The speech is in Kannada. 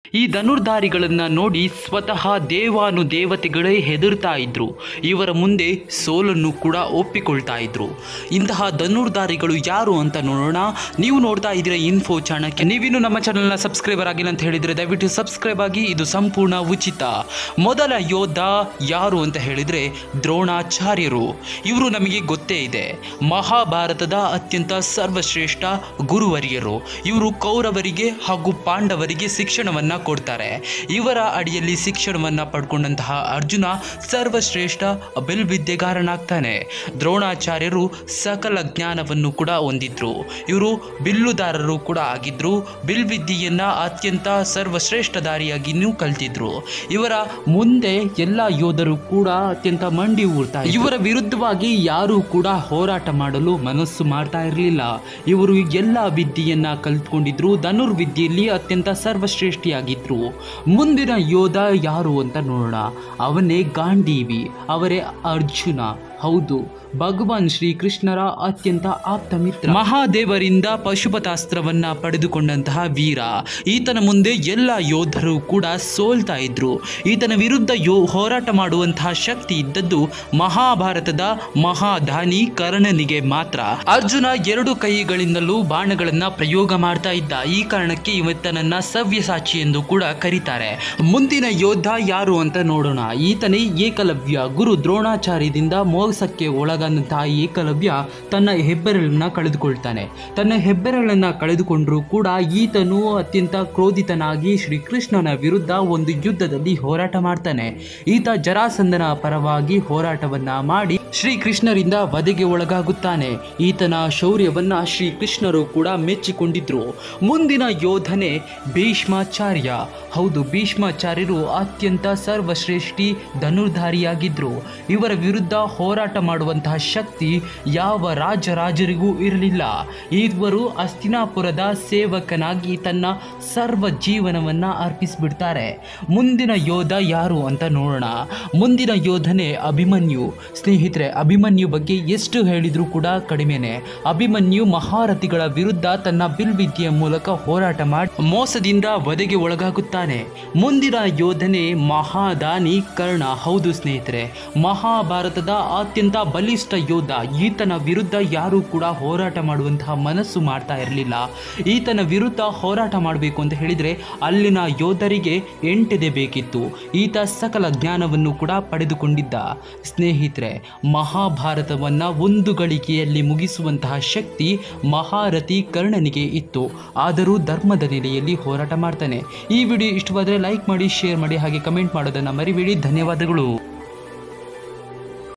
ಈ ಧನುರ್ಧಾರಿಗಳನ್ನ ನೋಡಿ ಸ್ವತಃ ದೇವಾನು ದೇವತೆಗಳೇ ಹೆದರ್ತಾ ಇದ್ರು ಇವರ ಮುಂದೆ ಸೋಲನ್ನು ಕೂಡ ಒಪ್ಪಿಕೊಳ್ತಾ ಇದ್ರು ಇಂತಹ ಧನುರ್ಧಾರಿಗಳು ಯಾರು ಅಂತ ನೋಡೋಣ ನೀವು ನೋಡ್ತಾ ಇದ್ದೀರಾ ಇನ್ಫೋ ಚಾಣಕ್ಯ ನೀವಿನ್ನು ನಮ್ಮ ಚಾನಲ್ನ ಸಬ್ಸ್ಕ್ರೈಬರ್ ಆಗಿಲ್ಲ ಅಂತ ಹೇಳಿದ್ರೆ ದಯವಿಟ್ಟು ಸಬ್ಸ್ಕ್ರೈಬ್ ಆಗಿ ಇದು ಸಂಪೂರ್ಣ ಉಚಿತ ಮೊದಲ ಯೋಧ ಯಾರು ಅಂತ ಹೇಳಿದ್ರೆ ದ್ರೋಣಾಚಾರ್ಯರು ಇವರು ನಮಗೆ ಗೊತ್ತೇ ಇದೆ ಮಹಾಭಾರತದ ಅತ್ಯಂತ ಸರ್ವಶ್ರೇಷ್ಠ ಗುರುವರಿಯರು ಇವರು ಕೌರವರಿಗೆ ಹಾಗೂ ಪಾಂಡವರಿಗೆ ಶಿಕ್ಷಣವನ್ನ ಕೊಡ್ತಾರೆ ಇವರ ಅಡಿಯಲ್ಲಿ ಶಿಕ್ಷಣವನ್ನ ಪಡ್ಕೊಂಡಂತಹ ಅರ್ಜುನ ಸರ್ವಶ್ರೇಷ್ಠ ಬಿಲ್ವಿದ್ಯೆಗಾರನಾಗ್ತಾನೆ ದ್ರೋಣಾಚಾರ್ಯರು ಸಕಲ ಜ್ಞಾನವನ್ನು ಕೂಡ ಹೊಂದಿದ್ರು ಇವರು ಬಿಲ್ಲುದಾರರು ಕೂಡ ಆಗಿದ್ರು ಬಿಲ್ವಿದ್ಯೆಯನ್ನ ಅತ್ಯಂತ ಸರ್ವಶ್ರೇಷ್ಠ ದಾರಿಯಾಗಿಯೂ ಕಲ್ತಿದ್ರು ಇವರ ಮುಂದೆ ಎಲ್ಲ ಯೋಧರು ಕೂಡ ಅತ್ಯಂತ ಮಂಡಿ ಊರ್ತಾ ಇದ್ರು. ಇವರ ವಿರುದ್ಧವಾಗಿ ಯಾರೂ ಕೂಡ ಹೋರಾಟ ಮಾಡಲು ಮನಸ್ಸು ಮಾಡ್ತಾ ಇರಲಿಲ್ಲ ಇವರು ಎಲ್ಲ ವಿದ್ಯೆಯನ್ನ ಕಲ್ತ್ಕೊಂಡಿದ್ರು ಧನುರ್ವಿದ್ಯೆಯಲ್ಲಿ ಅತ್ಯಂತ ಸರ್ವಶ್ರೇಷ್ಠಿಯಾಗಿದ್ರು ಮುಂದಿನ ಯೋಧ ಯಾರು ಅಂತ ನೋಡೋಣ ಅವನೇ ಗಾಂಧೀವಿ ಅವರೇ ಅರ್ಜುನ ಹೌದು ಭಗವಾನ್ ಶ್ರೀಕೃಷ್ಣರ ಅತ್ಯಂತ ಆಪ್ತ ಮಿತ್ರ ಮಹಾದೇವರಿಂದ ಪಶುಪತಾಸ್ತ್ರವನ್ನ ಪಡೆದುಕೊಂಡಂತಹ ವೀರ ಈತನ ಮುಂದೆ ಎಲ್ಲ ಯೋಧರು ಕೂಡ ಸೋಲ್ತಾ ಇದ್ರು ಈತನ ವಿರುದ್ಧ ಯೋ ಹೋರಾಟ ಮಾಡುವಂತಹ ಶಕ್ತಿ ಇದ್ದದ್ದು ಮಹಾಭಾರತದ ಮಹಾದಾನಿ ಕರ್ಣನಿಗೆ ಮಾತ್ರ ಅರ್ಜುನ ಎರಡು ಕೈಗಳಿಂದಲೂ ಬಾಣಗಳನ್ನ ಪ್ರಯೋಗ ಮಾಡ್ತಾ ಇದ್ದ ಈ ಕಾರಣಕ್ಕೆ ಇವತ್ತನನ್ನ ಸವ್ಯಸಾಚಿ ಎಂದು ಕೂಡ ಕರೀತಾರೆ ಮುಂದಿನ ಯೋಧ ಯಾರು ಅಂತ ನೋಡೋಣ ಈತನೇ ಏಕಲವ್ಯ ಗುರು ದ್ರೋಣಾಚಾರ್ಯದಿಂದ ಮೋಸಕ್ಕೆ ಒಳಗಾದಂತಹ ಏಕಲವ್ಯ ತನ್ನ ಹೆಬ್ಬೆರಳನ್ನ ಕಳೆದುಕೊಳ್ತಾನೆ ತನ್ನ ಹೆಬ್ಬೆರಳನ್ನ ಕಳೆದುಕೊಂಡ್ರೂ ಕೂಡ ಈತನು ಅತ್ಯಂತ ಕ್ರೋಧಿತನಾಗಿ ಶ್ರೀಕೃಷ್ಣನ ವಿರುದ್ಧ ಒಂದು ಯುದ್ಧದಲ್ಲಿ ಹೋರಾಟ ಮಾಡ್ತಾನೆ ಈತ ಜರಾಸಂಧನ ಪರವಾಗಿ ಹೋರಾಟವನ್ನ ಮಾಡಿ ಶ್ರೀಕೃಷ್ಣರಿಂದ ವಧೆಗೆ ಒಳಗಾಗುತ್ತಾನೆ ಈತನ ಶೌರ್ಯವನ್ನ ಶ್ರೀಕೃಷ್ಣರು ಕೂಡ ಮೆಚ್ಚಿಕೊಂಡಿದ್ರು ಮುಂದಿನ ಯೋಧನೆ ಭೀಷ್ಮಾಚಾರ್ಯ ಹೌದು ಭೀಷ್ಮಾಚಾರ್ಯರು ಅತ್ಯಂತ ಸರ್ವಶ್ರೇಷ್ಠಿ ಧನುರ್ಧಾರಿಯಾಗಿದ್ರು ಇವರ ವಿರುದ್ಧ ಹೋರಾಟ ಮಾಡುವಂತಹ ಶಕ್ತಿ ಯಾವ ರಾಜರಾಜರಿಗೂ ಇರಲಿಲ್ಲ ಇವರು ಅಸ್ತಿನಾಪುರದ ಸೇವಕನಾಗಿ ತನ್ನ ಸರ್ವ ಜೀವನವನ್ನ ಅರ್ಪಿಸಿಬಿಡ್ತಾರೆ ಮುಂದಿನ ಯೋಧ ಯಾರು ಅಂತ ನೋಡೋಣ ಮುಂದಿನ ಯೋಧನೆ ಅಭಿಮನ್ಯು ಸ್ನೇಹಿತರೆ ಅಭಿಮನ್ಯು ಬಗ್ಗೆ ಎಷ್ಟು ಹೇಳಿದರೂ ಕೂಡ ಕಡಿಮೆನೆ ಅಭಿಮನ್ಯು ಮಹಾರಥಿಗಳ ವಿರುದ್ಧ ತನ್ನ ಬಿಲ್ವಿದ್ಯೆಯ ಮೂಲಕ ಹೋರಾಟ ಮಾಡಿ ಮೋಸದಿಂದ ವಧೆಗೆ ಒಳಗಾಗುತ್ತಾನೆ ಮುಂದಿನ ಯೋಧನೆ ಮಹಾದಾನಿ ಕರ್ಣ ಹೌದು ಸ್ನೇಹಿತರೆ ಮಹಾಭಾರತದ ಅತ್ಯಂತ ಬಲಿಷ್ಠ ಯೋಧ ಈತನ ವಿರುದ್ಧ ಯಾರೂ ಕೂಡ ಹೋರಾಟ ಮಾಡುವಂತಹ ಮನಸ್ಸು ಮಾಡ್ತಾ ಇರಲಿಲ್ಲ ಈತನ ವಿರುದ್ಧ ಹೋರಾಟ ಮಾಡಬೇಕು ಅಂತ ಹೇಳಿದರೆ ಅಲ್ಲಿನ ಯೋಧರಿಗೆ ಎಂಟೆದೆ ಬೇಕಿತ್ತು ಈತ ಸಕಲ ಜ್ಞಾನವನ್ನು ಕೂಡ ಪಡೆದುಕೊಂಡಿದ್ದ ಸ್ನೇಹಿತರೆ ಮಹಾಭಾರತವನ್ನ ಒಂದು ಗಳಿಗೆಯಲ್ಲಿ ಮುಗಿಸುವಂತಹ ಶಕ್ತಿ ಮಹಾರಥಿ ಕರ್ಣನಿಗೆ ಇತ್ತು ಆದರೂ ಧರ್ಮದ ನೆಲೆಯಲ್ಲಿ ಹೋರಾಟ ಮಾಡ್ತಾನೆ ಈ ವಿಡಿಯೋ ಇಷ್ಟವಾದರೆ ಲೈಕ್ ಮಾಡಿ ಶೇರ್ ಮಾಡಿ ಹಾಗೆ ಕಮೆಂಟ್ ಮಾಡೋದನ್ನು ಮರಿಬೇಡಿ ಧನ್ಯವಾದಗಳು